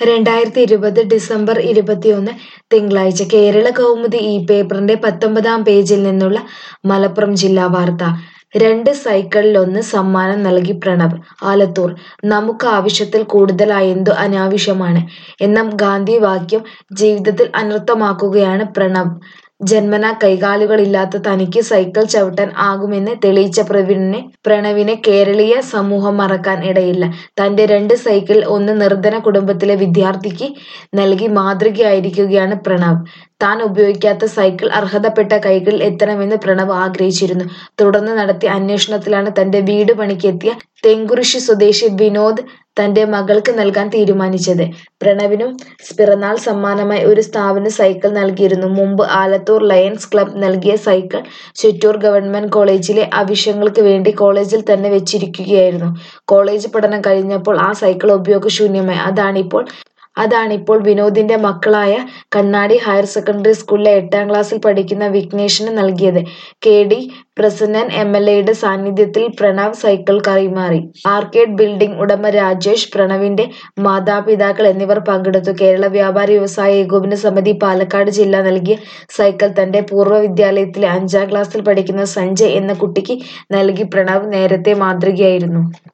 രണ്ടായിരത്തി ഇരുപത് ഡിസംബർ ഇരുപത്തിയൊന്ന് തിങ്കളാഴ്ച കേരള കൗമുദി ഈ പേപ്പറിന്റെ പത്തൊമ്പതാം പേജിൽ നിന്നുള്ള മലപ്പുറം ജില്ലാ വാർത്ത രണ്ട് സൈക്കിളിലൊന്ന് സമ്മാനം നൽകി പ്രണവ് ആലത്തൂർ നമുക്ക് ആവശ്യത്തിൽ കൂടുതലായെന്തു അനാവശ്യമാണ് എന്ന ഗാന്ധി വാക്യം ജീവിതത്തിൽ അനർത്ഥമാക്കുകയാണ് പ്രണവ് ജന്മനാ കൈകാലുകളില്ലാത്ത തനിക്ക് സൈക്കിൾ ചവിട്ടാൻ ആകുമെന്ന് തെളിയിച്ച പ്രവീണിനെ പ്രണവിനെ കേരളീയ സമൂഹം മറക്കാൻ ഇടയില്ല തന്റെ രണ്ട് സൈക്കിൾ ഒന്ന് നിർധന കുടുംബത്തിലെ വിദ്യാർത്ഥിക്ക് നൽകി മാതൃകയായിരിക്കുകയാണ് പ്രണവ് താൻ ഉപയോഗിക്കാത്ത സൈക്കിൾ അർഹതപ്പെട്ട കൈകളിൽ എത്തണമെന്ന് പ്രണവ് ആഗ്രഹിച്ചിരുന്നു തുടർന്ന് നടത്തിയ അന്വേഷണത്തിലാണ് തന്റെ വീട് പണിക്കെത്തിയ തെങ്കുറിശി സ്വദേശി വിനോദ് തന്റെ മകൾക്ക് നൽകാൻ തീരുമാനിച്ചത് പ്രണവിനും പിറന്നാൾ സമ്മാനമായി ഒരു സ്ഥാപനം സൈക്കിൾ നൽകിയിരുന്നു മുമ്പ് ആലത്തൂർ ലയൺസ് ക്ലബ് നൽകിയ സൈക്കിൾ ചിറ്റൂർ ഗവൺമെന്റ് കോളേജിലെ ആവശ്യങ്ങൾക്ക് വേണ്ടി കോളേജിൽ തന്നെ വെച്ചിരിക്കുകയായിരുന്നു കോളേജ് പഠനം കഴിഞ്ഞപ്പോൾ ആ സൈക്കിൾ ഉപയോഗശൂന്യമായി അതാണിപ്പോൾ അതാണിപ്പോൾ വിനോദിന്റെ മക്കളായ കണ്ണാടി ഹയർ സെക്കൻഡറി സ്കൂളിലെ എട്ടാം ക്ലാസ്സിൽ പഠിക്കുന്ന വിഘ്നേഷിന് നൽകിയത് K D Prasannan M L എയുടെ സാന്നിധ്യത്തിൽ പ്രണവ് സൈക്കിൾ കൈമാറി ആർക്കേഡ് ബിൽഡിംഗ് ഉടമ രാജേഷ് പ്രണവിന്റെ മാതാപിതാക്കൾ എന്നിവർ പങ്കെടുത്തു കേരള വ്യാപാരി വ്യവസായ ഏകോപന സമിതി പാലക്കാട് ജില്ല നൽകിയ സൈക്കിൾ തന്റെ പൂർവ്വ വിദ്യാലയത്തിലെ അഞ്ചാം ക്ലാസ്സിൽ പഠിക്കുന്ന സഞ്ജയ് എന്ന കുട്ടിക്ക് നൽകി പ്രണവ് നേരത്തെ മാതൃകയായിരുന്നു